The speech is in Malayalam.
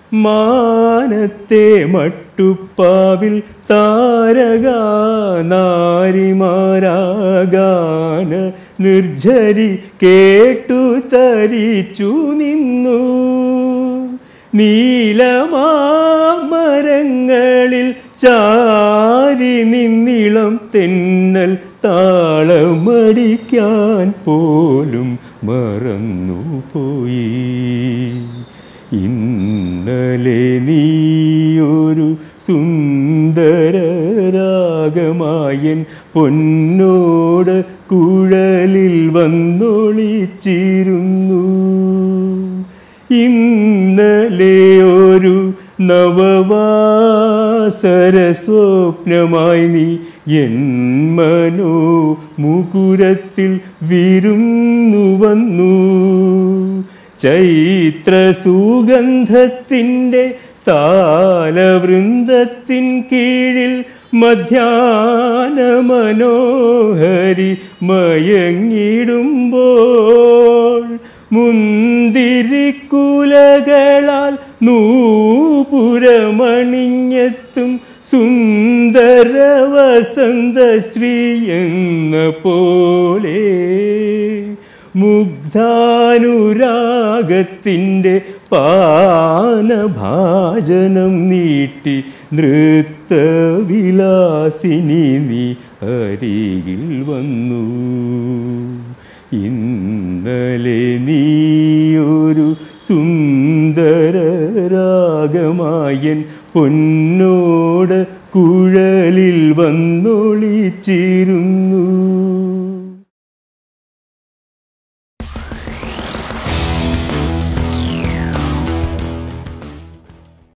മാനത്തെ മട്ടുപ്പാവിൽ താരക നാരിമാരാഗാന നിർജരി കേട്ടു തരിച്ചു നിന്നു നീലമാമരങ്ങളിൽ ചാരി നിന്നിളം തെന്നൽ താളമടിക്കാൻ പോലും മറന്നുപോയി ഇന്നലെ നീയൊരു സുന്ദരരാഗമായൻ പൊന്നോട് കുഴലിൽ വന്നൊളിച്ചിരുന്നു ഇന്നലെ ഒരു നവവാസര സ്വപ്നമായി നീ എൻ മനോ മുകുരത്തിൽ വിരുന്നു വന്നു ചൈത്ര സുഗന്ധത്തിൻ്റെ താലവൃന്ദത്തിൻ കീഴിൽ മധ്യാന മനോഹരി മയങ്ങിടുമ്പോൾ മുന്തിരിക്കുലകളാൽ നൂപുരമണിഞ്ഞെത്തും സുന്ദര വസന്ത ശ്രീ എന്ന പോലെ മുഗ്ധാനുരാഗത്തിൻ്റെ പാനഭാജനം നീട്ടി നൃത്തവിലാസിനി നീ അരികിൽ വന്നു ഇന്നലെ നീയൊരു സുന്ദരരാഗമായൻ പൊന്നോട് കുഴലിൽ വന്നൊളിച്ചിരുന്നു